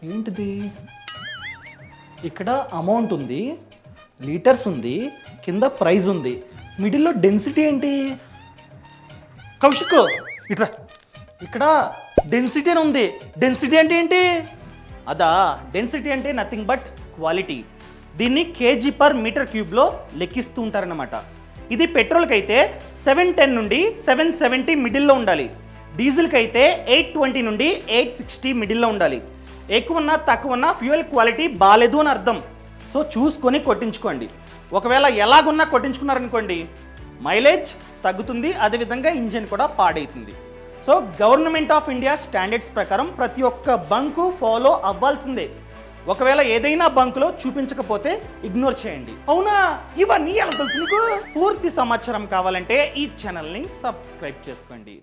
ఏంటిది ఇక్కడ అమౌంట్ ఉంది లీటర్స్ ఉంది కింద ప్రైస్ ఉంది మిడిల్లో డెన్సిటీ ఏంటి కౌశిక్ ఇట్లా ఇక్కడ డెన్సిటీ అని ఉంది డెన్సిటీ అంటే ఏంటి అదా డెన్సిటీ అంటే నథింగ్ బట్ క్వాలిటీ దీన్ని కేజీ పర్ మీటర్ క్యూబ్లో లెక్కిస్తూ ఉంటారన్నమాట ఇది పెట్రోల్కి అయితే సెవెన్ టెన్ నుండి సెవెన్ సెవెంటీ మిడిల్లో ఉండాలి డీజిల్కి అయితే ఎయిట్ ట్వంటీ నుండి ఎయిట్ సిక్స్టీ మిడిల్లో ఉండాలి ఎక్కువ ఉన్నా తక్కువ ఉన్నా ఫ్యూయల్ క్వాలిటీ బాగాలేదు అని అర్థం సో చూసుకొని కొట్టించుకోండి ఒకవేళ ఎలాగున్నా కొట్టించుకున్నారనుకోండి మైలేజ్ తగ్గుతుంది అదేవిధంగా ఇంజిన్ కూడా పాడవుతుంది so government of India standards ప్రకారం ప్రతి ఒక్క బంకు ఫాలో అవ్వాల్సిందే ఒకవేళ ఏదైనా బంకులో చూపించకపోతే ఇగ్నోర్ చేయండి అవునా ఇవన్నీ ఎలా తెలుసు నీకు పూర్తి సమాచారం కావాలంటే ఈ ఛానల్ని సబ్స్క్రైబ్ చేసుకోండి